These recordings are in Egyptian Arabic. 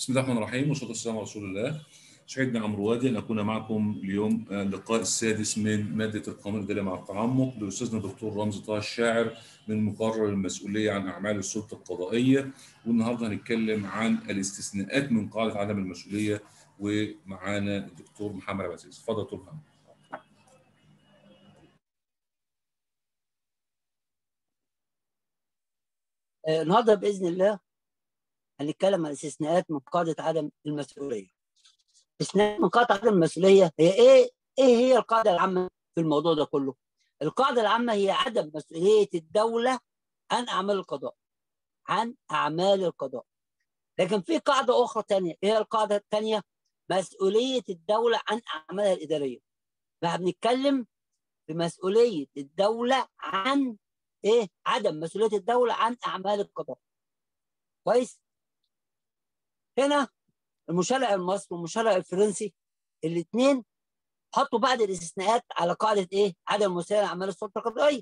بسم الله الرحمن الرحيم والصلاه والسلام على رسول الله سعدني عمرو وادي ان اكون معكم اليوم اللقاء السادس من ماده القانون الاداري مع التعمق لاستاذنا الدكتور رمزي طه الشاعر من مقرر المسؤوليه عن اعمال السلطه القضائيه والنهارده هنتكلم عن الاستثناءات من قاعده عدم المسؤوليه ومعانا الدكتور محمد عبد العزيز اتفضل دكتور محمد النهارده باذن الله هنتكلم عن الاستثناءات من قاعده عدم المسؤوليه. استثناءات من قاعده عدم المسؤوليه هي ايه؟ ايه هي القاعده العامه في الموضوع ده كله؟ القاعده العامه هي عدم مسؤوليه الدوله عن اعمال القضاء. عن اعمال القضاء. لكن في قاعده اخرى ثانيه، ايه القاعده الثانيه؟ مسؤوليه الدوله عن اعمالها الاداريه. فاحنا بنتكلم في مسؤوليه الدوله عن ايه؟ عدم مسؤوليه الدوله عن اعمال القضاء. كويس؟ هنا المشرع المصري والمشرع الفرنسي الاثنين حطوا بعض الاستثناءات على قاعده ايه؟ عدم المسؤوليه عن اعمال السلطه القضائيه.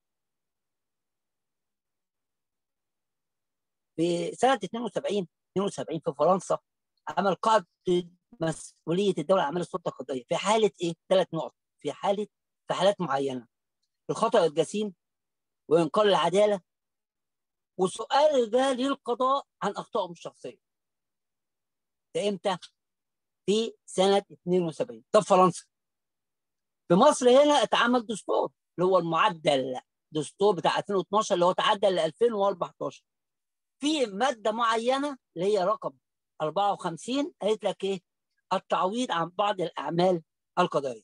في سنه 72 72 في فرنسا عمل قاعده مسؤوليه الدوله عن اعمال السلطه القضائيه في حاله ايه؟ ثلاث نقط في حاله في حالات معينه الخطا الجسيم وانكار العداله وسؤال ده للقضاء عن اخطائهم الشخصيه ده امتى؟ في سنه 72 طب فرنسا في مصر هنا اتعمل دستور اللي هو المعدل دستور بتاع 2012 اللي هو تعدل ل 2014 في ماده معينه اللي هي رقم 54 قالت لك ايه؟ التعويض عن بعض الاعمال القضائيه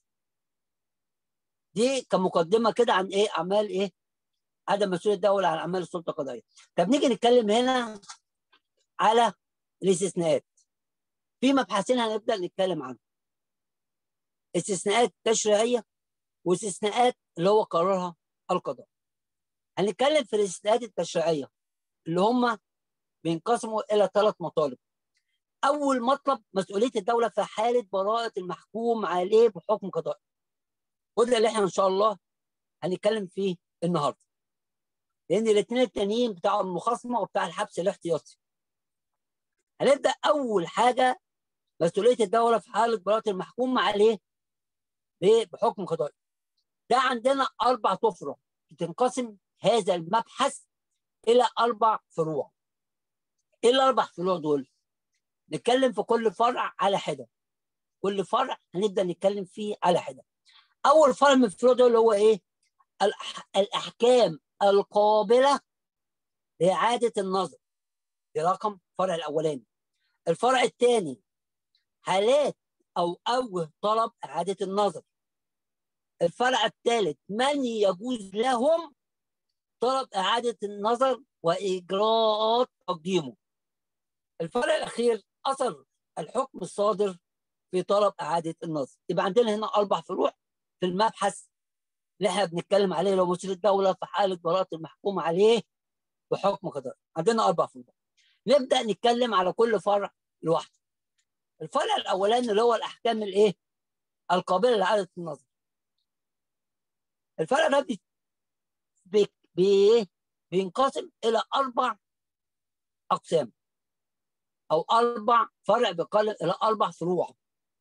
دي كمقدمه كده عن ايه اعمال ايه عدم مسؤوليه الدوله عن اعمال السلطه القضائيه طب نيجي نتكلم هنا على الاستثناءات في مبحثين هنبدا نتكلم عنهم استثناءات تشريعيه واستثناءات اللي هو قررها القضاء هنتكلم في الاستثناءات التشريعيه اللي هم بينقسموا الى ثلاث مطالب اول مطلب مسؤوليه الدوله في حاله براءه المحكوم عليه بحكم قضائي وده اللي احنا ان شاء الله هنتكلم فيه النهارده لان الاثنين التانيين بتاع المخاصمه وبتاع الحبس الاحتياطي هنبدا اول حاجه مسؤوليه الدوله في حاله براءه المحكوم عليه بحكم قضائي ده عندنا اربع طفره بتنقسم هذا المبحث الى اربع فروع ايه الاربع فروع دول نتكلم في كل فرع على حده كل فرع هنبدا نتكلم فيه على حده اول فرع من الفروع دول هو ايه الاحكام القابله لاعاده النظر دي رقم الفرع الاولاني الفرع الثاني حالات او اوجه طلب اعاده النظر الفرع الثالث من يجوز لهم طلب اعاده النظر واجراءات تقديمه الفرع الاخير اثر الحكم الصادر في طلب اعاده النظر يبقى عندنا هنا اربع فروع في المبحث اللي احنا بنتكلم عليه لو مسؤول الدوله في حاله براءه المحكوم عليه بحكم قضائي عندنا اربع فروع نبدا نتكلم على كل فرع لوحده الفرع الاولاني اللي هو الاحكام الايه القابله لاعاده النظر الفرع ده بي بي بي بينقسم الى اربع اقسام او اربع فرع بيقال الى اربع فروع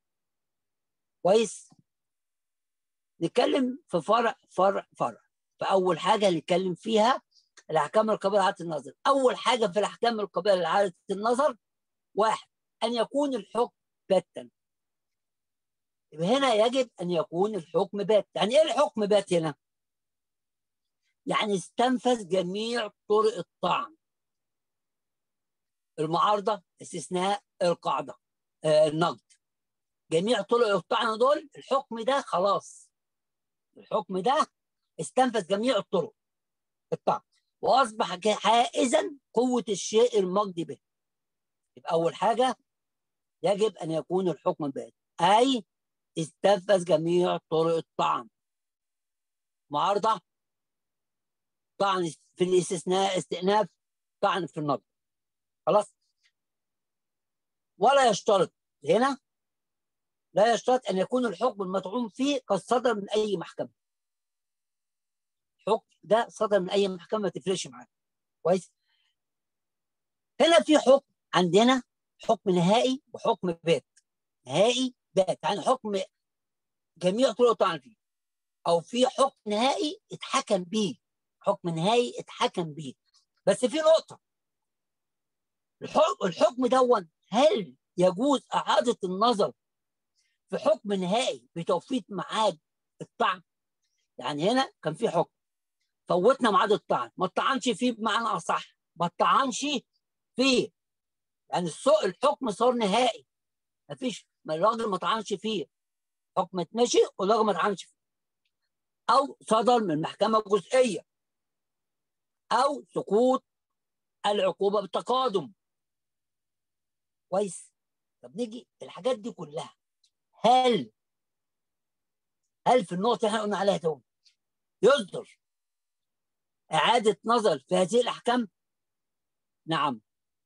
كويس نتكلم في فرع فرع فرع فاول حاجه نتكلم فيها الاحكام القابله لاعاده النظر اول حاجه في الاحكام القابله لاعاده النظر واحد ان يكون الحكم باتا هنا يجب ان يكون الحكم بات يعني ايه الحكم بات هنا يعني استنفذ جميع طرق الطعن المعارضه استثناء القاعده آه النقد جميع طرق الطعن دول الحكم ده خلاص الحكم ده استنفذ جميع الطرق الطعن واصبح حائزا قوه الشيء المقضي به يبقى اول حاجه يجب ان يكون الحكم بات اي استنفذ جميع طرق الطعن معارضه طعن في الاستثناء استئناف طعن في النقد خلاص ولا يشترط هنا لا يشترط ان يكون الحكم المطعون فيه قد صدر من اي محكمه الحكم ده صدر من اي محكمه ما تفرقش معاك كويس هنا في حكم عندنا حكم نهائي وحكم بات نهائي بات يعني حكم جميع طرق الطعن فيه او في حكم نهائي اتحكم بيه حكم نهائي اتحكم بيه بس في نقطه الحكم دون هل يجوز اعاده النظر في حكم نهائي بتوفيق ميعاد الطعن يعني هنا كان في حكم فوتنا ميعاد الطعن ما اتطعنش فيه بمعنى اصح ما اتطعنش فيه يعني السوق الحكم صار نهائي ما فيش ما الراجل ما طعنش فيه حكم اتمشي والراجل ما طعنش فيه او صدر من محكمه جزئيه او سقوط العقوبه بالتقادم كويس طب نيجي الحاجات دي كلها هل هل في النقطه اللي احنا قلنا عليها تو يصدر اعاده نظر في هذه الاحكام نعم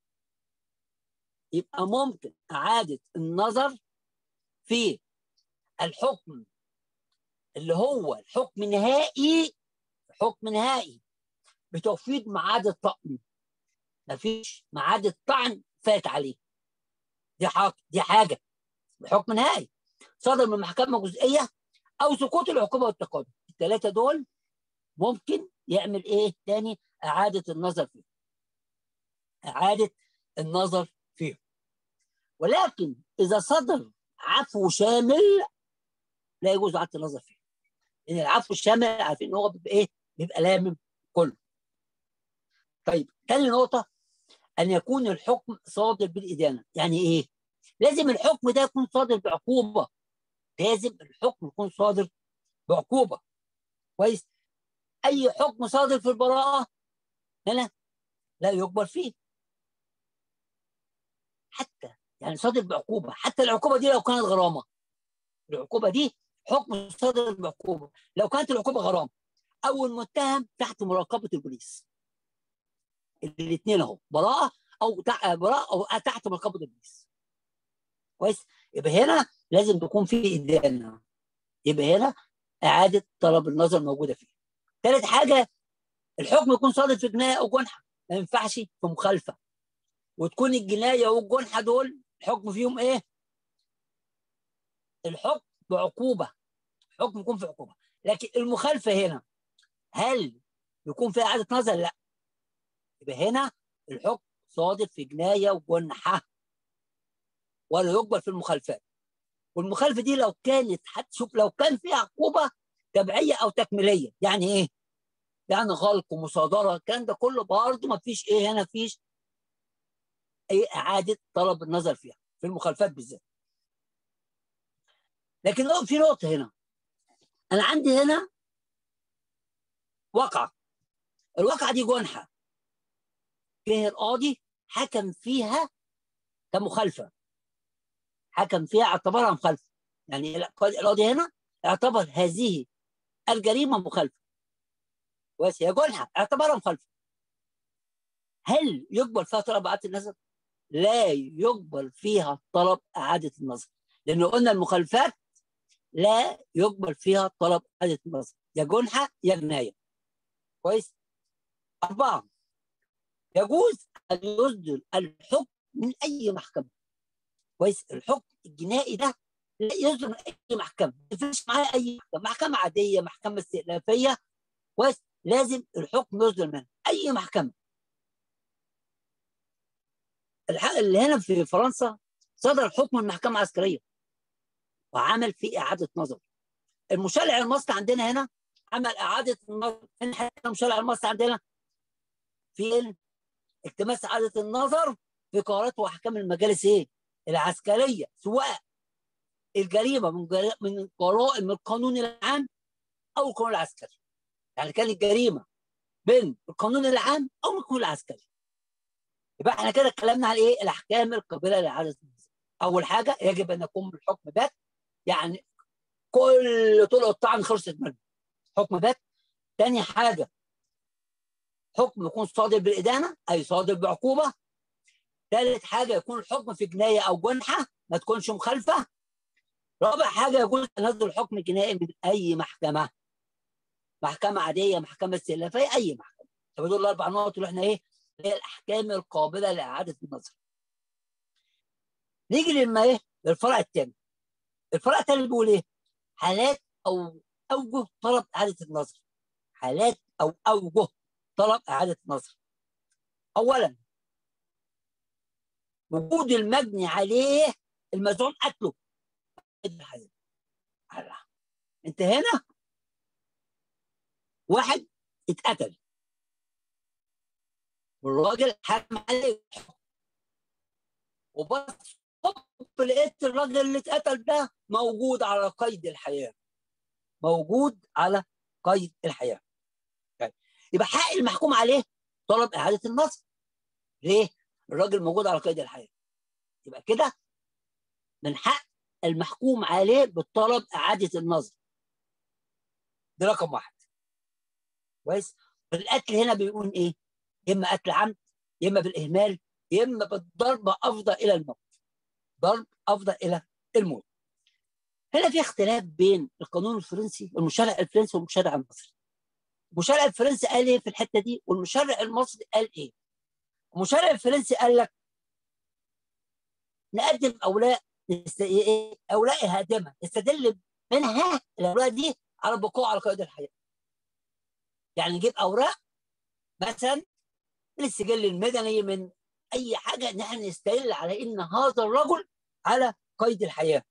يبقى ممكن اعاده النظر في الحكم اللي هو الحكم نهائي حكم نهائي بتوفيق ميعاد الطعن مفيش ميعاد الطعن فات عليه دي حاجه دي حاجه بحكم نهائي صدر من محكمه جزئيه او سقوط العقوبه والتقادم الثلاثه دول ممكن يعمل ايه تاني اعاده النظر فيه اعاده النظر فيه ولكن اذا صدر عفو شامل لا يجوز اعاده النظر فيه لان العفو الشامل عارفين ان هو بيبقى ايه بيبقى لامم كله طيب تاني نقطه ان يكون الحكم صادر بالادانه يعني ايه لازم الحكم ده يكون صادر بعقوبه لازم الحكم يكون صادر بعقوبه كويس اي حكم صادر في البراءه هنا لا يقبل فيه حتى يعني صادر بعقوبه حتى العقوبه دي لو كانت غرامه العقوبه دي حكم صادر بعقوبه لو كانت العقوبه غرامه او المتهم تحت مراقبه البوليس الاثنين اهو براءه او براءه او تحت مراقبه البوليس كويس يبقى هنا لازم تكون في ادانه يبقى هنا اعاده طلب النظر موجوده فيه ثالث حاجه الحكم يكون صادر في جنايه او جنحه ما ينفعش في مخالفه وتكون الجنايه والجنحه دول الحكم فيهم ايه؟ الحكم بعقوبه الحكم يكون في عقوبه لكن المخالفه هنا هل يكون في اعاده نظر؟ لا يبقى هنا الحكم صادر في جنايه وجنحه ولا يقبل في المخالفات والمخالفه دي لو كانت شوف لو كان فيها عقوبه تبعيه او تكميليه يعني ايه؟ يعني غلق ومصادره الكلام ده كله برضه ما فيش ايه هنا فيش اي اعاده طلب النظر فيها في المخالفات بالذات لكن في نقطه هنا انا عندي هنا وقعه الواقعه دي جنحه فيه القاضي حكم فيها كمخالفه حكم فيها اعتبرها مخالفه يعني القاضي هنا اعتبر هذه الجريمه مخالفه بس هي جنحه اعتبرها مخالفه هل يقبل فيها طلب اعاده النظر؟ لا يقبل فيها طلب اعاده النظر لانه قلنا المخالفات لا يقبل فيها طلب اعاده النظر يا جنحه يا جنايه كويس اربعه يجوز ان يصدر الحكم من اي محكمه كويس الحكم الجنائي ده لا يصدر من اي محكمه ما يفرقش معايا اي محكمه محكمه عاديه محكمه استئنافيه كويس لازم الحكم يصدر منها اي محكمه الحق اللي هنا في فرنسا صدر حكم من محكمه عسكريه وعمل فيه اعاده نظر المشرع المصري عندنا هنا عمل اعاده النظر فين المشرع المصري عندنا فين التماس اعاده النظر في قرارات واحكام المجالس ايه العسكريه سواء الجريمه من جري... من قرائن من القانون العام او القانون العسكري يعني كانت الجريمه بين القانون العام او القانون العسكري يبقى احنا كده اتكلمنا على ايه الاحكام القابله لاعاده النظر اول حاجه يجب ان يكون الحكم بات يعني كل طرق الطعن خلصت منه حكم بات تاني حاجه حكم يكون صادر بالادانه اي صادر بعقوبه ثالث حاجه يكون الحكم في جنايه او جنحه ما تكونش مخالفه رابع حاجه يجوز تنزل الحكم الجنائي من اي محكمه محكمه عاديه محكمه استئنافيه اي محكمه طب دول الاربع نقط اللي احنا ايه هي الاحكام القابله لاعاده النظر نيجي لما ايه للفرع الثاني الفرع الثاني بيقول ايه حالات او اوجه طلب اعاده النظر حالات او اوجه طلب اعاده النظر اولا وجود المبني عليه المزعوم قتله انت هنا واحد اتقتل والراجل حكم عليه وبس لقيت الراجل اللي اتقتل ده موجود على قيد الحياه موجود على قيد الحياه طيب. يبقى حق المحكوم عليه طلب اعاده النظر ليه؟ الراجل موجود على قيد الحياه يبقى كده من حق المحكوم عليه بالطلب اعاده النظر ده رقم واحد كويس القتل هنا بيكون ايه؟ يا اما قتل عمد يا اما بالاهمال يا اما بالضرب افضى الى الموت ضرب افضى الى الموت هنا في اختلاف بين القانون الفرنسي والمشرع الفرنسي والمشرع المصري المشرع الفرنسي قال ايه في الحته دي والمشرع المصري قال ايه المشرع الفرنسي قال لك نقدم اوراق اوراق هادمه نستدل منها الاوراق دي على البقاء على قيد الحياه يعني نجيب اوراق مثلا من السجل المدني من اي حاجه ان احنا نستدل على ان هذا الرجل على قيد الحياه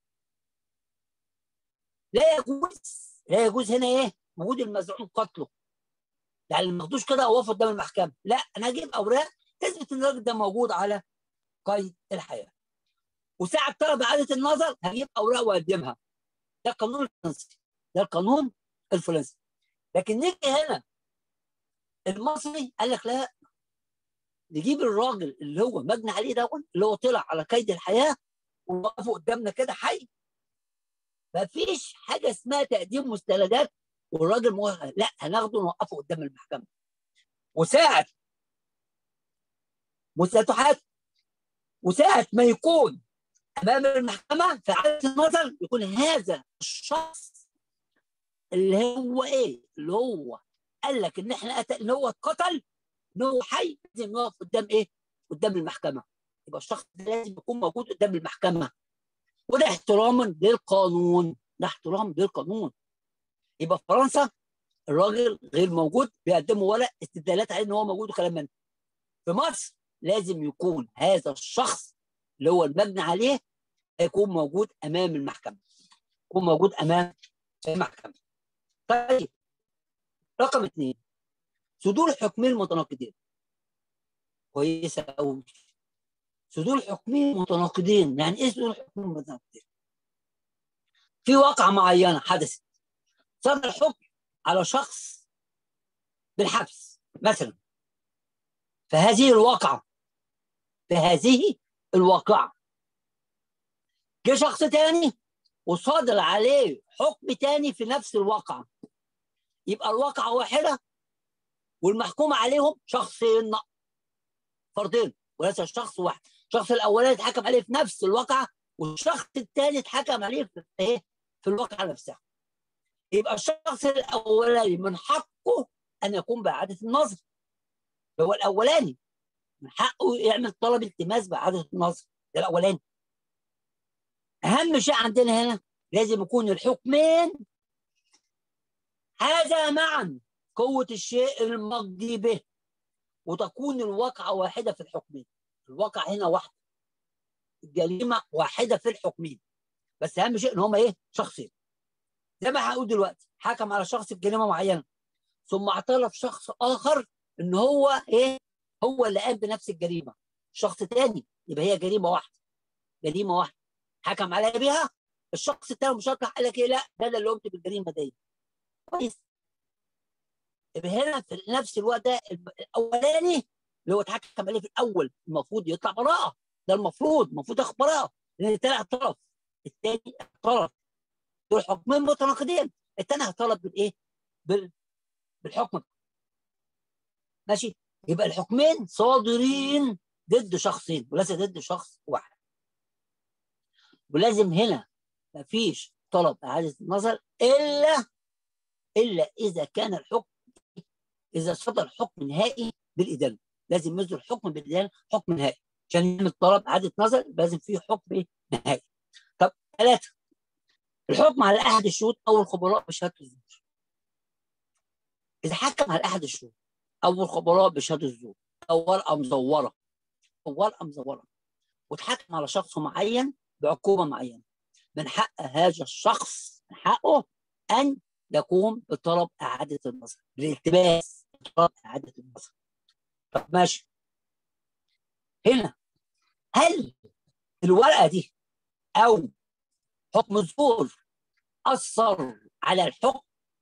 لا يجوز لا يجوز هنا ايه وجود المزعوم قتله يعني ما تاخدوش كده اوقف قدام المحكمه لا انا هجيب اوراق تثبت ان الراجل ده موجود على قيد الحياه وساعه طلب اعاده النظر هجيب اوراق واقدمها ده القانون الفرنسي ده القانون الفرنسي لكن نيجي هنا المصري قال لك لا نجيب الراجل اللي هو مجني عليه ده اللي هو طلع على قيد الحياه ونوقفه قدامنا كده حي ما فيش حاجه اسمها تقديم مستندات والراجل موافق لا هناخده ونوقفه قدام المحكمه وساعه مستندات وساعه ما يكون امام المحكمه في عاده النظر يكون هذا الشخص اللي هو ايه؟ اللي هو قال لك ان احنا قتل ان هو اتقتل ان هو حي لازم يقف قدام ايه؟ قدام المحكمه يبقى الشخص ده لازم يكون موجود قدام المحكمه وده احتراما للقانون ده احترام للقانون يبقى في فرنسا الراجل غير موجود بيقدموا ورق استدلالات عليه ان هو موجود وكلام من في مصر لازم يكون هذا الشخص اللي هو المبني عليه يكون موجود امام المحكمه يكون موجود امام المحكمه طيب رقم اثنين صدور حكمين متناقضين كويسه قوي صدور حكمين متناقضين يعني ايه صدور حكمين متناقضين في واقعة معينة حدثت صدر حكم على شخص بالحبس مثلا فهذه الواقعة في هذه الواقعة جه شخص تاني وصادر عليه حكم تاني في نفس الواقعة يبقى الواقعة واحدة والمحكوم عليهم شخصين فردين وليس شخص واحد الشخص الاولاني اتحكم عليه في نفس الواقعه والشخص الثاني اتحكم عليه في ايه في الواقعه نفسها يبقى الشخص الاولاني من حقه ان يقوم باعاده النظر هو الاولاني من حقه يعمل طلب التماس باعاده النظر ده الاولاني اهم شيء عندنا هنا لازم يكون الحكمين هذا معا قوه الشيء المقضي به وتكون الواقعه واحده في الحكمين الواقع هنا واحده الجريمه واحده في الحكمين بس اهم شيء ان هم ايه شخصين زي ما هقول دلوقتي حكم على شخص بجريمه معينه ثم اعترف شخص اخر ان هو ايه هو اللي قام بنفس الجريمه شخص تاني يبقى هي جريمه واحده جريمه واحده حكم عليها بيها الشخص التاني مشرح قال لك ايه لا ده اللي قمت بالجريمه دي كويس يبقى هنا في نفس الوقت ده الاولاني اللي هو اتحكم عليه في الاول المفروض يطلع براءه ده المفروض المفروض ياخد براءه لان الثاني اعترف الثاني اعترف دول حكمين متناقضين الثاني اعترف بالايه؟ بال... بالحكم ماشي يبقى الحكمين صادرين ضد شخصين وليس ضد شخص واحد ولازم هنا مفيش طلب اعاده النظر الا الا اذا كان الحكم اذا صدر حكم نهائي بالادانه لازم يصدر حكم بالادانه حكم نهائي عشان يعمل طلب اعاده نظر لازم فيه حكم نهائي طب ثلاثه الحكم على احد الشهود او الخبراء بشهاده الزور اذا حكم على احد الشهود او الخبراء بشهاده الزور او ورقه مزوره او ورقه مزوره وتحكم على شخص معين بعقوبه معينه من حق هذا الشخص من حقه ان يقوم بطلب اعاده النظر بالالتباس طلب اعاده النظر طب ماشي هنا هل الورقه دي او حكم الزور اثر على الحكم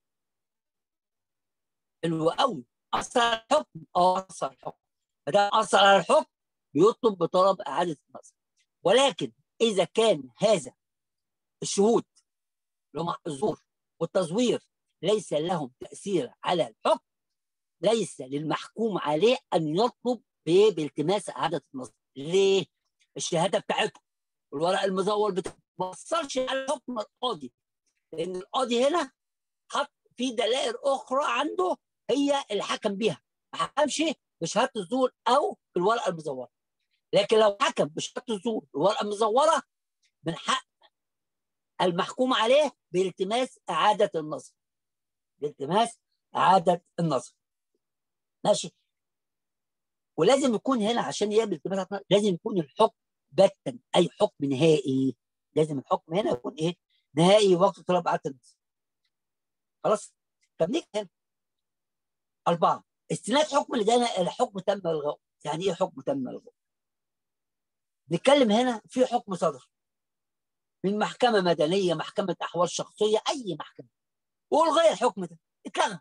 حلو قوي اثر على الحكم اه اثر على الحكم ما دام اثر على الحكم بيطلب بطلب اعاده النظر ولكن اذا كان هذا الشهود اللي هم الزور والتزوير ليس لهم تاثير على الحكم ليس للمحكوم عليه ان يطلب بالتماس اعاده النظر ليه؟ الشهاده بتاعتهم الورق المزور بتاعهم ما اثرش على حكم القاضي لان القاضي هنا حط في دلائل اخرى عنده هي اللي حكم بيها ما حكمش بشهاده الزور او الورقه المزوره لكن لو حكم بشهاده الزور الورقه المزوره من حق المحكوم عليه بالتماس اعاده النظر بالتماس اعاده النظر ماشي ولازم يكون هنا عشان يقبل التماس لازم يكون الحكم باتا اي حكم نهائي لازم الحكم هنا يكون ايه نهائي وقت طلب اعاده النظر خلاص طب نيجي هنا أربعة استناد حكم لدينا الحكم تم الغاء يعني إيه حكم تم الغاء؟ نتكلم هنا في حكم صدر من محكمة مدنية محكمة أحوال شخصية أي محكمة والغي الحكم ده اتلغى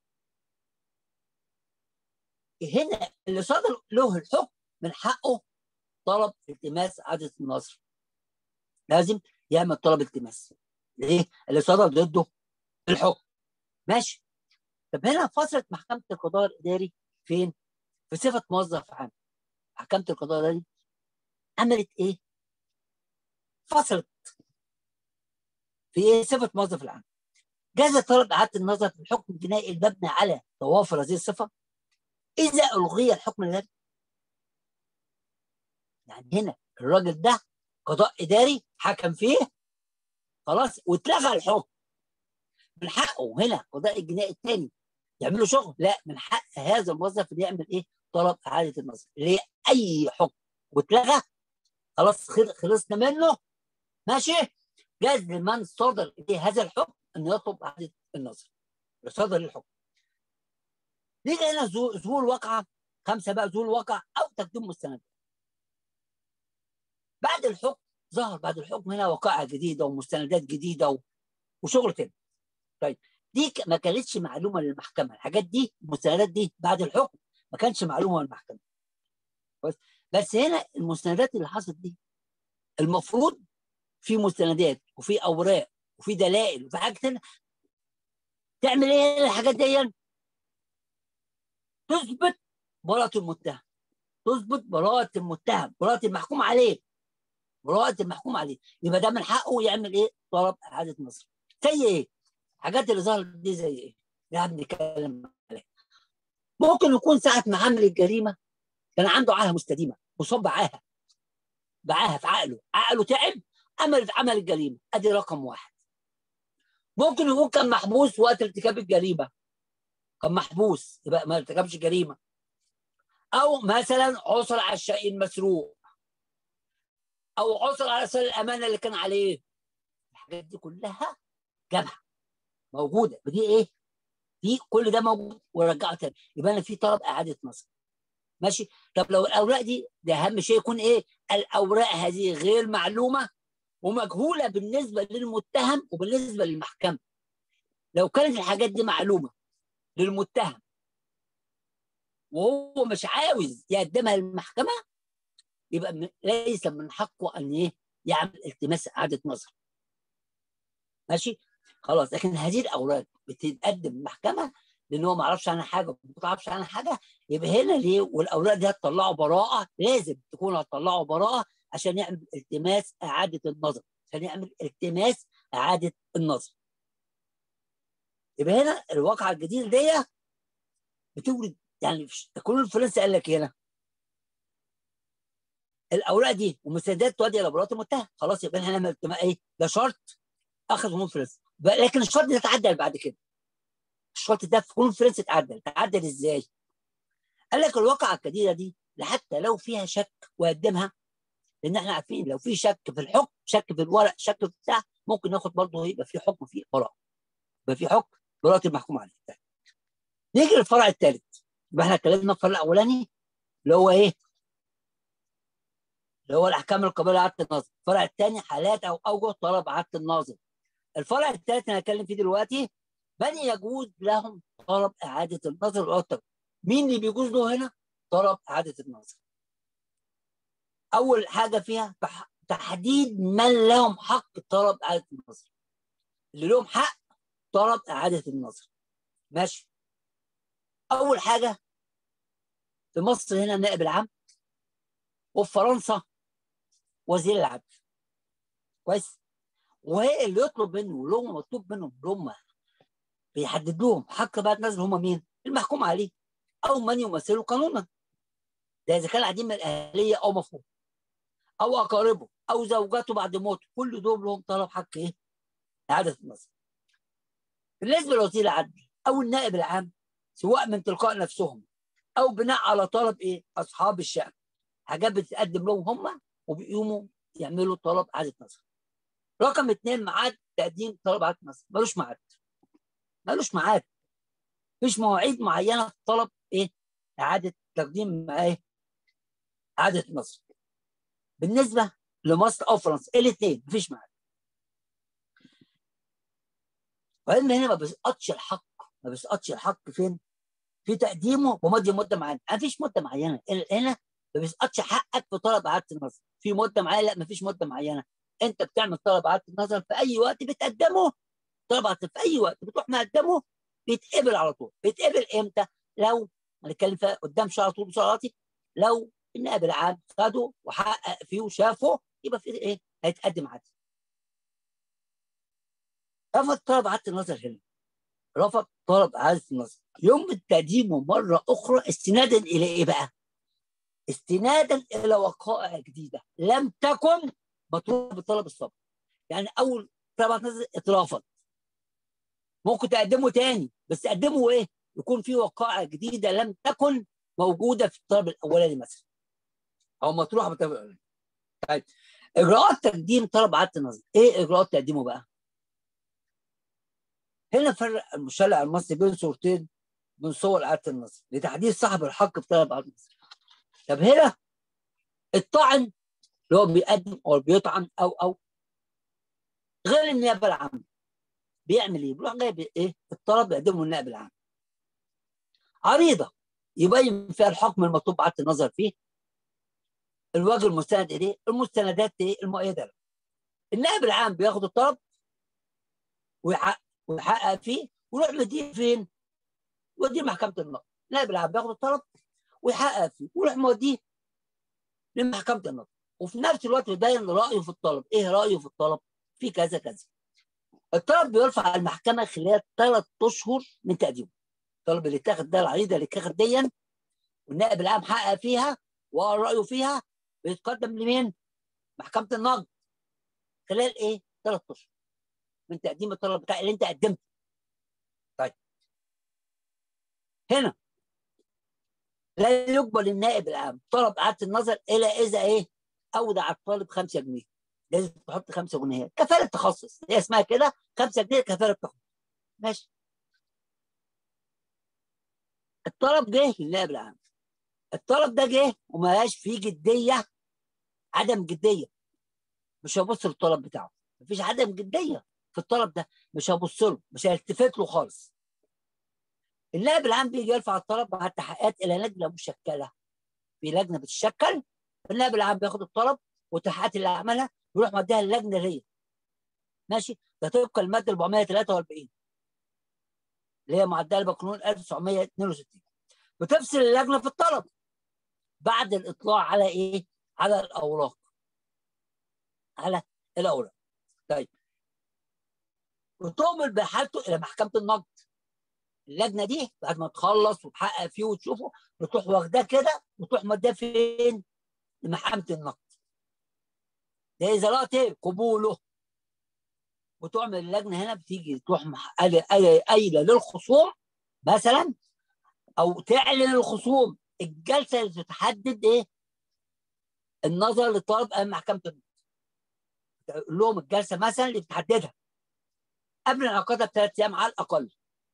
هنا اللي صدر له الحكم من حقه طلب التماس اعاده النظر لازم يعمل طلب التماس ليه؟ اللي صدر ضده الحكم ماشي طب هنا فصلت محكمه القضاء الاداري فين؟ في صفه موظف عام محكمه القضاء الاداري عملت ايه؟ فصلت في ايه؟ صفه موظف العام جاز طلب اعاده النظر في الحكم الجنائي المبني على توافر هذه الصفه اذا الغي الحكم الاداري يعني هنا الراجل ده قضاء اداري حكم فيه خلاص واتلغى الحكم من حقه هنا قضاء الجنائي الثاني يعمل له شغل لا من حق هذا الموظف اللي يعمل ايه طلب اعاده النظر لاي حكم واتلغى خلاص خلصنا منه ماشي جاز لمن صدر اليه هذا الحكم ان يطلب اعاده النظر صدر الحكم نيجي هنا ظهور واقعه خمسه بقى ظهور واقع او تقديم مستند بعد الحكم ظهر بعد الحكم هنا وقائع جديده ومستندات جديده و... وشغل تاني طيب دي ما كانتش معلومه للمحكمه الحاجات دي المستندات دي بعد الحكم ما كانش معلومه للمحكمه بس بس هنا المستندات اللي حصلت دي المفروض في مستندات وفي اوراق وفي دلائل وفي حاجات تانية تعمل ايه الحاجات دي تثبت براءة المتهم تثبت براءة المتهم براءة المحكوم عليه براءة المحكوم عليه يبقى ده من حقه يعمل ايه طلب اعادة نظر زي ايه الحاجات اللي ظهرت دي زي ايه يعني بنتكلم عليها ممكن يكون ساعة ما عمل الجريمة كان عنده عاهة مستديمة مصاب بعاهة بعاهة في عقله عقله تعب عمل عمل الجريمة ادي رقم واحد ممكن يكون كان محبوس وقت ارتكاب الجريمة كان محبوس يبقى ما ارتكبش جريمة أو مثلا عثر على الشيء المسروق أو عثر على سر الأمانة اللي كان عليه الحاجات دي كلها جابها موجودة ودي إيه؟ دي كل ده موجود ورجعه تاني يبقى أنا في طلب إعادة نظر ماشي طب لو الأوراق دي ده أهم شيء يكون إيه؟ الأوراق هذه غير معلومة ومجهولة بالنسبة للمتهم وبالنسبة للمحكمة لو كانت الحاجات دي معلومة للمتهم وهو مش عاوز يقدمها للمحكمة يبقى ليس من حقه أن إيه يعمل التماس إعادة نظر ماشي خلاص لكن هذه الأوراق بتتقدم للمحكمة لأن هو ما يعرفش عنها حاجة وما تعرفش عنها حاجة يبقى هنا ليه والأوراق دي هتطلعه براءة لازم تكون هتطلعه براءة عشان يعمل التماس إعادة النظر عشان يعمل التماس إعادة النظر يبقى هنا الواقعة الجديدة دي بتولد يعني القانون الفرنسي قال لك هنا الاوراق دي ومستندات تؤدي الى براءه المتهم خلاص يبقى احنا نعمل ايه ده شرط اخذ كونفرنس لكن الشرط ده اتعدل بعد كده الشرط ده في كونفرنس اتعدل اتعدل ازاي؟ قال لك الواقعه الجديده دي حتى لو فيها شك وقدمها لان احنا عارفين لو في شك في الحكم شك في الورق شك في بتاع ممكن ناخد برضه يبقى في حكم فيه براءه يبقى في حكم براءه المحكوم عليه نيجي للفرع الثالث يبقى احنا اتكلمنا في الفرع الاولاني اللي هو ايه؟ اللي هو الاحكام القابله لاعاده النظر الفرع الثاني حالات او اوجه طلب اعاده النظر الفرع الثالث انا هتكلم فيه دلوقتي من يجوز لهم طلب اعاده النظر والتقديم مين اللي بيجوز له هنا طلب اعاده النظر اول حاجه فيها تحديد من لهم حق طلب اعاده النظر اللي لهم حق طلب اعاده النظر ماشي اول حاجه في مصر هنا النائب العام وفي فرنسا وزير العدل كويس وهي اللي يطلب منه اللي هم مطلوب منهم اللي هم بيحدد لهم حق بقى نزل هم مين؟ المحكوم عليه او من يمثله قانونا ده اذا كان عديم الاهليه او مفهوم او اقاربه او زوجاته بعد موته كل دول لهم طلب حق ايه؟ اعاده النظر بالنسبه لوزير العدل او النائب العام سواء من تلقاء نفسهم او بناء على طلب ايه؟ اصحاب الشأن حاجات بتتقدم لهم هم وبيقوموا يعملوا طلب اعاده نظر. رقم اثنين ميعاد تقديم طلب اعاده نظر ملوش ميعاد. ملوش ميعاد. مفيش مواعيد معينه في طلب ايه؟ اعاده تقديم ايه؟ اعاده نظر. بالنسبه لمصر او فرنسا الاثنين مفيش ميعاد. وعلم هنا ما بيسقطش الحق ما بيسقطش الحق فين؟ في تقديمه ومضي مده معينه، ما فيش مده معينه هنا ما بيسقطش حقك في طلب اعاده النظر، في مده معينه لا ما فيش مده معينه، انت بتعمل طلب اعاده النظر في اي وقت بتقدمه طلب في اي وقت بتروح مقدمه بيتقبل على طول، بيتقبل امتى؟ لو هنتكلم فيها قدام شهر طول بسرعتي لو النائب العام خده وحقق فيه وشافه يبقى في ايه؟ هيتقدم عادي. رفض طلب اعاده النظر هنا رفض طلب اعاده النظر يمكن تقديمه مره اخرى استنادا الى ايه بقى؟ استنادا الى وقائع جديده لم تكن مطلوبه بطلب الصبر. يعني اول طلب اعاده نظر اترفض. ممكن تقدمه تاني بس تقدمه ايه؟ يكون في وقائع جديده لم تكن موجوده في الطلب الاولاني مثلا. او مطروحه بالطلب الاولاني. طيب اجراءات تقديم طلب اعاده النظر، ايه اجراءات تقديمه بقى؟ هنا فرق المشرع المصري بين صورتين من صور اعاده النظر لتحديد صاحب الحق في طلب اعاده النظر. طب هنا الطعن اللي هو بيقدم او بيطعن او او غير النيابه العامه بيعمل ايه؟ بيروح جايب ايه؟ الطلب بيقدمه النائب العام. عريضه يبين فيها الحكم المطلوب اعاده النظر فيه الوجه المستند اليه المستندات ايه؟ المؤيده له. النائب العام بياخد الطلب ويحقق ويحقق فيه ويروح مديه فين؟ يوديه محكمه النقض. النائب العام بياخد الطلب ويحقق فيه ويروح موديه لمحكمه النقض. وفي نفس الوقت يبين رايه في الطلب، ايه رايه في الطلب؟ في كذا كذا. الطلب بيرفع على المحكمه خلال ثلاث اشهر من تقديمه. الطلب اللي اتاخد ده العريضه اللي اتاخد ديا والنائب العام حقق فيها وقال رايه فيها بيتقدم لمين؟ محكمه النقض. خلال ايه؟ ثلاث اشهر. من تقديم الطلب بتاع اللي انت قدمته. طيب هنا لا يقبل النائب العام طلب اعاده النظر الا اذا ايه؟ اودع الطالب 5 جنيه. لازم تحط 5 جنيه كفاله تخصص هي اسمها كده 5 جنيه كفاله تخصص. ماشي. الطلب جه للنائب العام. الطلب ده جه وما فيه جديه عدم جديه. مش هيبص للطلب بتاعه. مفيش عدم جديه في الطلب ده مش هبص له مش هيلتفت له خالص النائب العام بيجي يرفع الطلب مع التحقيقات الى لجنه مشكله في لجنه بتشكل النائب العام بياخد الطلب والتحقيقات اللي عملها بيروح مديها اللجنه دي ماشي ده طبقا الماده 443 اللي هي معدله بقانون 1962 بتفصل اللجنه في الطلب بعد الاطلاع على ايه؟ على الاوراق على الاوراق طيب وتؤمر بحالته الى محكمه النقد اللجنه دي بعد ما تخلص وتحقق فيه وتشوفه بتروح واخداه كده وتروح موداه فين؟ لمحكمه النقد ده اذا لقت ايه قبوله وتعمل اللجنه هنا بتيجي تروح مح- قايله قايلة- قايله للخصوم مثلا او تعلن الخصوم الجلسه اللي تحدد ايه النظر للطالب امام محكمه النقد تقول لهم الجلسه مثلا اللي بتحددها قبل انعقادها بثلاث ايام على الاقل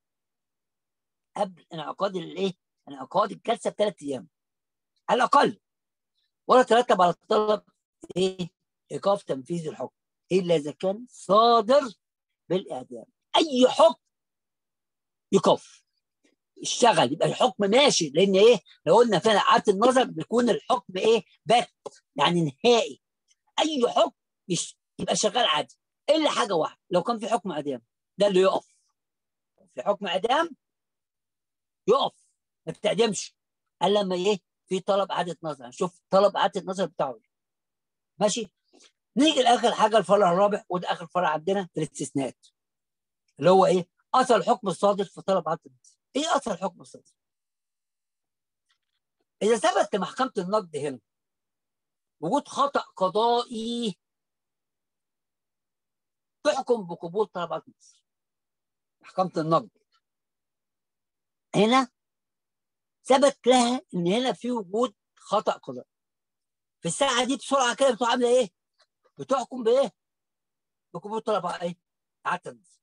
قبل انعقاد الايه انعقاد الجلسه بثلاث ايام على الاقل ولا ترتب على الطلب ايه ايقاف تنفيذ الحكم الا اذا كان صادر بالاعدام اي حكم يقف اشتغل يبقى الحكم ماشي لان ايه لو قلنا فعلا اعاده النظر بيكون الحكم ايه بات يعني نهائي اي حكم يش- يبقى شغال عادي الا حاجه واحده لو كان في حكم اعدام ده اللي يقف في حكم اعدام يقف ما بتعدمش الا لما ايه في طلب اعاده نظر شوف طلب اعاده النظر بتاعه إيه. ماشي نيجي لاخر حاجه الفرع الرابع وده اخر فرع عندنا في الاستثناءات اللي هو ايه اثر الحكم الصادر في طلب اعاده النظر ايه اثر الحكم الصادر اذا ثبت لمحكمه النقد هنا وجود خطا قضائي تحكم بقبول طلب اعاده النظر محكمه النقد هنا ثبت لها ان هنا في وجود خطا قضائي في الساعه دي بسرعه كده بتبقى عامله ايه؟ بتحكم بايه؟ بقبول طلب ايه؟ اعاده النظر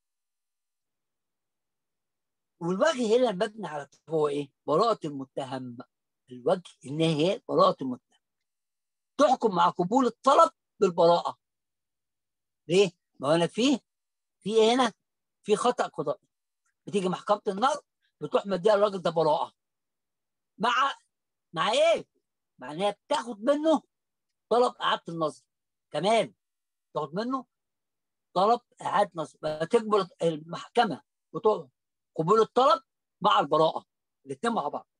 والوجه هنا المبني على هو ايه؟ براءة المتهم الوجه ان هي براءة المتهم تحكم مع قبول الطلب بالبراءة ليه؟ ما انا فيه في هنا في خطأ قضائي بتيجي محكمة النقد بتروح مديها الراجل ده براءة مع مع ايه؟ مع ان هي بتاخد منه طلب اعاده النظر كمان تاخد منه طلب اعاده نظر تجبر المحكمه بتوع قبول الطلب مع البراءه الاثنين مع بعض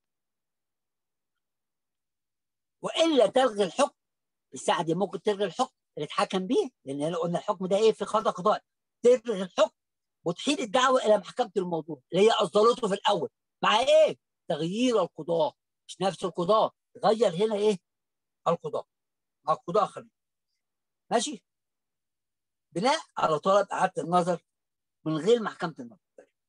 والا تلغي الحكم الساعه دي ممكن تلغي الحكم اللي اتحكم بيه لان قلنا الحكم ده ايه في خطا قضائي تلغي الحكم وتحيل الدعوه الى محكمه الموضوع اللي هي اصدرته في الاول مع ايه؟ تغيير القضاه مش نفس القضاه تغير هنا ايه؟ القضاه مع القضاه اخرين ماشي؟ بناء على طلب اعاده النظر من غير محكمه النظر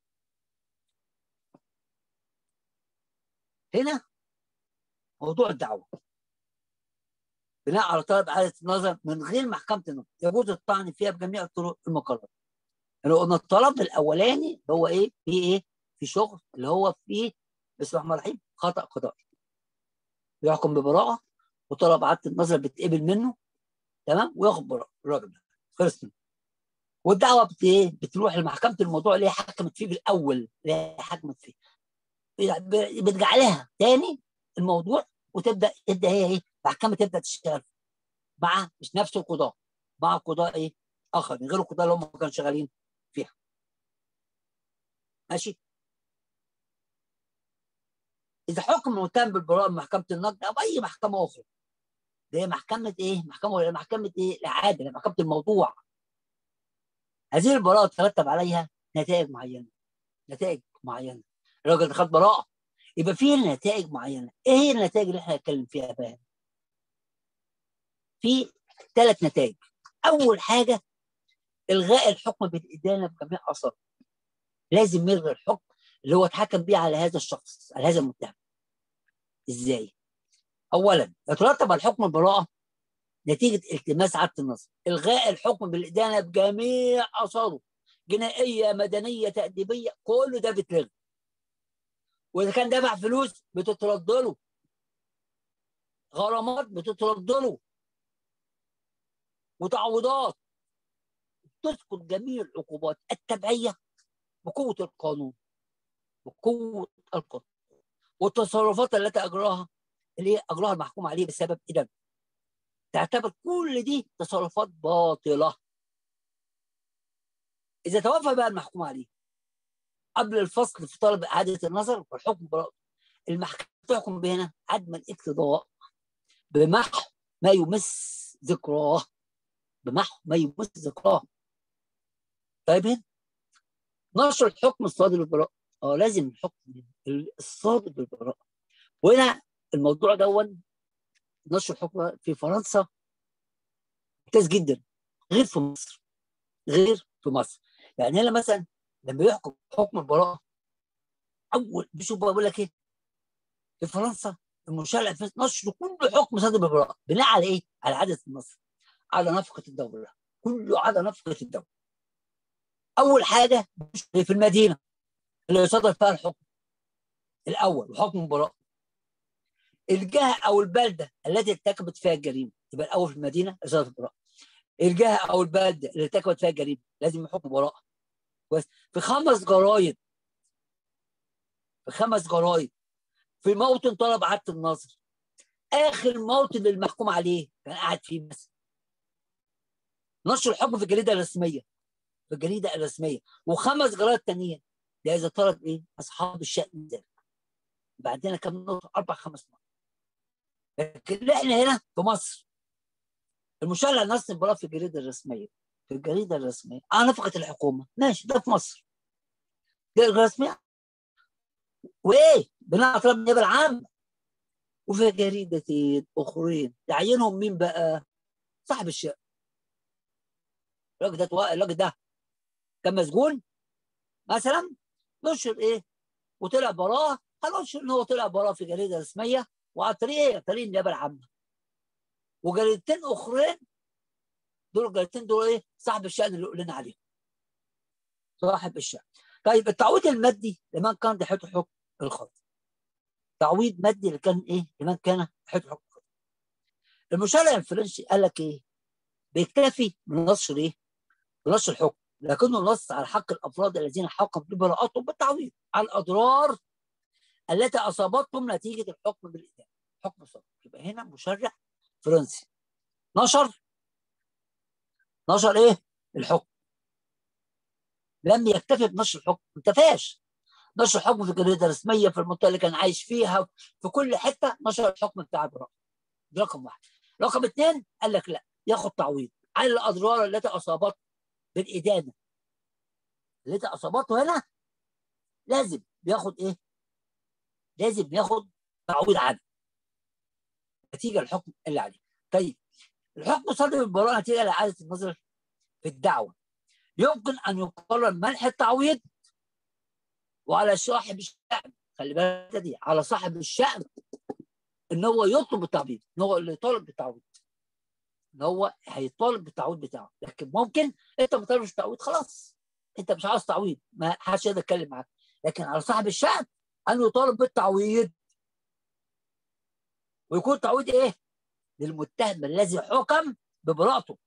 هنا موضوع الدعوه بناء على طلب اعاده النظر من غير محكمه النظر يجوز الطعن فيها بجميع الطرق المقرره يعني قلنا الطلب الاولاني اللي هو ايه في ايه في شغل اللي هو فيه بسم الله الرحمن الرحيم خطا قضائي يحكم ببراءه وطلب اعاده النظر بتقبل منه تمام وياخد براءه الراجل ده خلص منه والدعوه بت ايه بتروح لمحكمه الموضوع اللي هي حكمت فيه بالاول اللي هي حكمت فيه بترجع لها تاني الموضوع وتبدا تبدا هي ايه المحكمه تبدا تشتغل مع مش نفس القضاه مع قضاء ايه اخر غير القضاه اللي هم كانوا شغالين فيها ماشي اذا حكم المتهم بالبراءه من محكمه النقد او اي محكمه اخرى ده هي محكمه ايه محكمه ولا محكمه ايه الاعاده محكمه الموضوع هذه البراءه ترتب عليها نتائج معينه نتائج معينه الراجل خد براءه يبقى فيه نتائج معينه ايه هي النتائج اللي احنا هنتكلم فيها بقى في ثلاث نتائج اول حاجه الغاء الحكم بالادانه بجميع اثاره لازم يلغي الحكم اللي هو اتحكم بيه على هذا الشخص على هذا المتهم ازاي اولا يترتب على الحكم البراءه نتيجه التماس عاده النظر الغاء الحكم بالادانه بجميع اثاره جنائيه مدنيه تاديبيه كل ده بيتلغي واذا كان دفع فلوس بتترد له غرامات بتترد له وتعويضات تسقط جميع العقوبات التبعيه بقوه القانون بقوه القانون والتصرفات التي اجراها اللي هي اجراها المحكوم عليه بسبب ادانته تعتبر كل دي تصرفات باطله اذا توفى بقى المحكوم عليه قبل الفصل في طلب اعاده النظر والحكم براءته المحكمه تحكم بهنا عدم الاقتضاء بمحو ما يمس ذكراه بمحو ما يمس ذكراه طيب هنا نشر الحكم الصادر بالبراءه اه لازم الحكم الصادر بالبراءه وهنا الموضوع دون نشر الحكم في فرنسا ممتاز جدا غير في مصر غير في مصر يعني هنا مثلا لما يحكم حكم البراءه اول بشوف بقول لك ايه في فرنسا المشرع في نشر كل حكم صادر بالبراءه بناء على ايه؟ على عدد النصر على نفقه الدوله كله على نفقه الدوله اول حاجه في المدينه اللي يصدر فيها الحكم الاول وحكم براءه الجهه او البلده التي ارتكبت فيها الجريمه يبقى الاول في المدينه يصدر البراءه الجهه او البلده اللي ارتكبت فيها الجريمه لازم حكم براءه بس في خمس جرايد في خمس جرايد في موطن طلب اعاده النظر اخر موطن للمحكوم عليه كان قاعد فيه بس نشر الحكم في الجريده الرسميه في الجريده الرسميه وخمس جرايد تانيين ده اذا طلب ايه اصحاب الشان ذلك يبقى عندنا كم نقطه اربع خمس نقط لكن احنا هنا في مصر المشرع نص البراءه في الجريده الرسميه في الجريده الرسميه على نفقه الحكومه ماشي ده في مصر الجريده الرسميه وايه بناء على طلب النيابه العامه وفي جريدتين اخرين تعينهم مين بقى؟ صاحب الشأن الراجل ده تو... الراجل ده كان مسجون مثلا نشر ايه؟ وطلع براه هنشر ان هو طلع براه في جريده رسميه وعن طريق ايه؟ طريق النيابه العامه وجريدتين اخرين دول الجريدتين دول ايه؟ صاحب الشأن اللي قلنا عليهم صاحب الشأن طيب التعويض المادي لمن كان ضحيته حكم الخطأ تعويض مادي اللي كان ايه؟ لمن كان ضحيته حكم الخطأ المشرع الفرنسي قال لك ايه؟ بيكتفي من نشر ايه؟ بنشر الحكم لكنه نص على حق الافراد الذين حكم ببراءتهم بالتعويض على الاضرار التي اصابتهم نتيجه الحكم بالادانه حكم صدر يبقى هنا مشرع فرنسي نشر نشر ايه؟ الحكم لم يكتفي بنشر الحكم ما انتفاش نشر الحكم في الجريده الرسميه في المنطقه اللي كان عايش فيها في كل حته نشر الحكم بتاع البراءه ده رقم واحد رقم اثنين قال لك لا ياخد تعويض على الاضرار التي اصابته بالادانه التي اصابته هنا لازم بياخد ايه؟ لازم ياخد تعويض عنه نتيجه الحكم اللي عليه طيب الحكم صدر بالبراءه نتيجه لاعاده النظر في الدعوه يمكن ان يقرر منح التعويض وعلى صاحب الشأن خلي بالك دي على صاحب الشأن ان هو يطلب التعويض ان هو اللي يطالب بالتعويض ان هو هيطالب بالتعويض بتاعه لكن ممكن انت ما طالبش تعويض خلاص انت مش عاوز تعويض ما حدش يقدر يتكلم معاك لكن على صاحب الشأن ان يطالب بالتعويض ويكون تعويض ايه؟ للمتهم الذي حكم ببراءته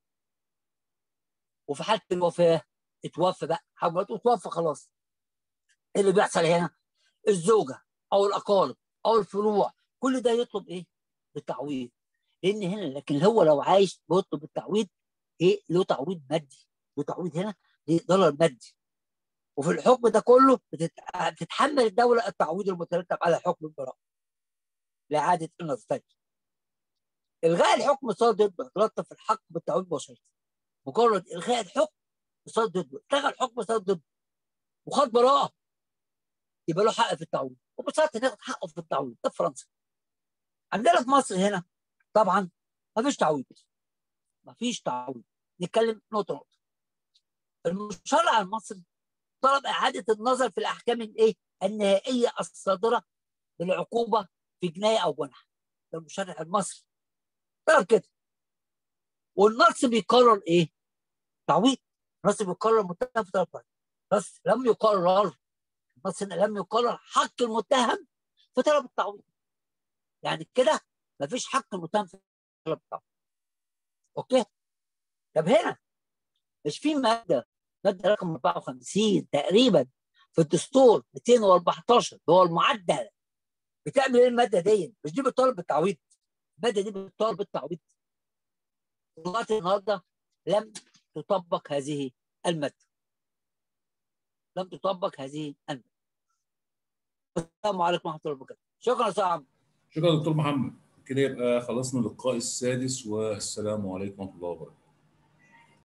وفي حاله الوفاه اتوفى بقى حملته اتوفى خلاص ايه اللي بيحصل هنا؟ الزوجه او الاقارب او الفروع كل ده يطلب ايه؟ بالتعويض لان هنا لكن هو لو عايش بيطلب التعويض ايه؟ له تعويض مادي له تعويض هنا ضرر مادي وفي الحكم ده كله بتتحمل الدوله التعويض المترتب على حكم البراءه لاعاده النظر الغاء الحكم صار ضده يترتب في الحق بالتعويض بشري مجرد الغاء الحكم صار ضده الغى الحكم صار ضده وخد براءه يبقى له حق في التعويض وبشرط ياخد حقه في التعويض ده في فرنسا عندنا في مصر هنا طبعا ما فيش تعويض ما فيش تعويض نتكلم نقطه نقطه المشرع المصري طلب اعاده النظر في الاحكام الايه النهائيه الصادره بالعقوبه في جنايه او جنح ده المشرع المصري طلب كده والنص بيقرر ايه؟ تعويض النص بيقرر المتهم في ثلاث بس لم يقرر النص لم يقرر حق المتهم في طلب التعويض يعني كده مفيش حق المتهم في طلب التعويض اوكي طب هنا مش في ماده ماده رقم 54 تقريبا في الدستور 214 اللي هو المعدل بتعمل ايه الماده دي؟ مش دي بتطالب بالتعويض الماده دي بتطالب بالتعويض لغايه النهارده لم تطبق هذه الماده لم تطبق هذه الماده السلام عليكم ورحمه الله وبركاته شكرا استاذ شكرا دكتور محمد كده يبقى خلصنا اللقاء السادس والسلام عليكم ورحمه الله وبركاته